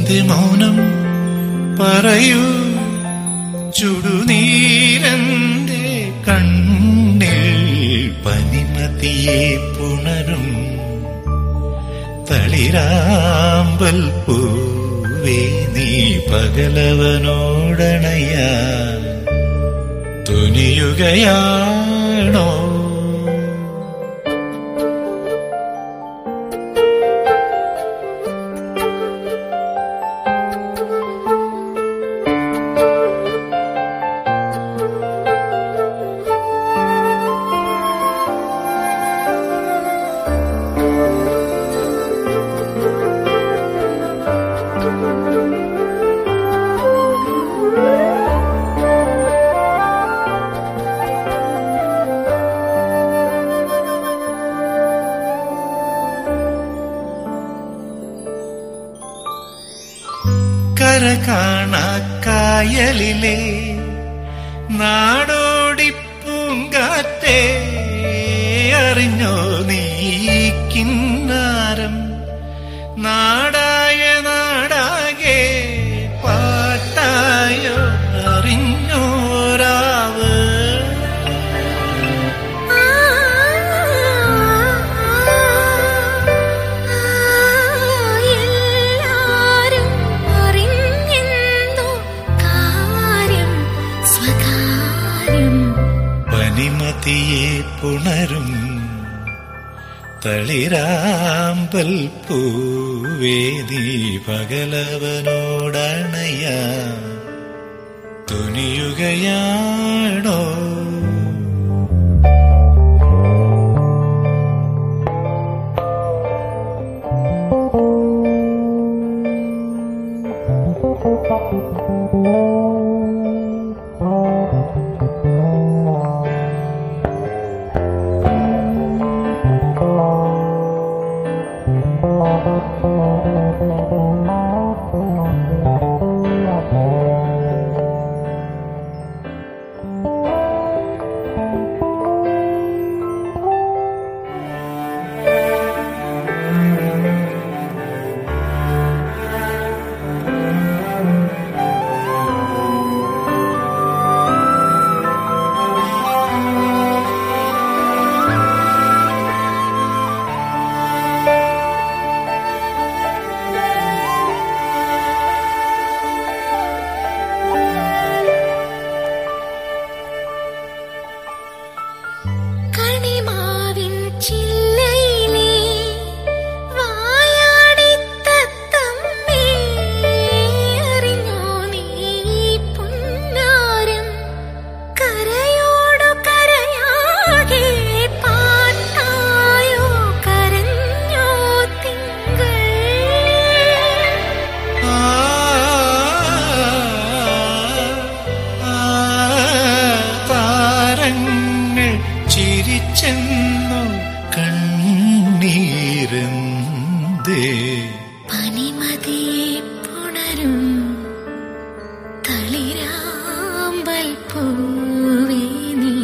എന്ത് മൗനം പറയൂ ചുടുനീരന്റെ കണ്ണിൽ പനിമതിയെ പുണരും തളിരാമ്പൽ പൂവേ നീ പകലവനോടണയാ തുനിയുകയാണോ കര കായലിലെ നാടോടിപ്പൂങ്കാറ്റേ അറിഞ്ഞോ നീ കിന്നാരം നാടായ നാടാകെ പാട്ടായോ അറിഞ്ഞോരാവ് എല്ലാരും അറിഞ്ഞെന്തോ കാര്യം സ്വകാര്യം പനിമതിയെ പുണരും തളിരാമ്പൽ പൂവേദി പകലവനോടണയ തുനിയുകയാണോ കണിമാവിൻ ചില്ലയിലെ വായാടിത്തത്തമ്മേ അറിഞ്ഞോ നീ പുന്നാരം കരയോടു കരയാകെ പാട്ടായോ കരഞ്ഞോ തിങ്കൾ ആ, ആ, താരങ്ങൾ ചിരിച്ചെന്നു കണ്ണീരെന്തേ പനിമതിയെ പുണരും തളിരാമ്പൽ പൂവേ നീ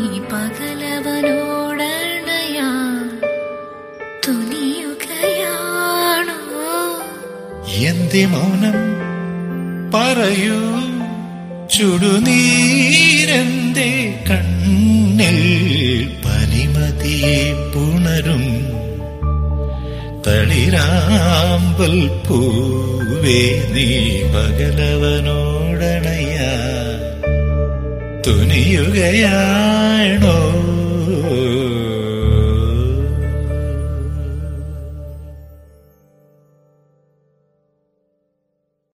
പകലവനോടണയാ തുനിയുകയാണോ എന്തി മൗനം പറയൂ ചുടുനീരെന്തേ കണ്ണിൽ പനിമതിയെ പുണരും തളിരാമ്പൽ പൂവേ നീ പകലവനോടണയാ തുനിയുകയാണോ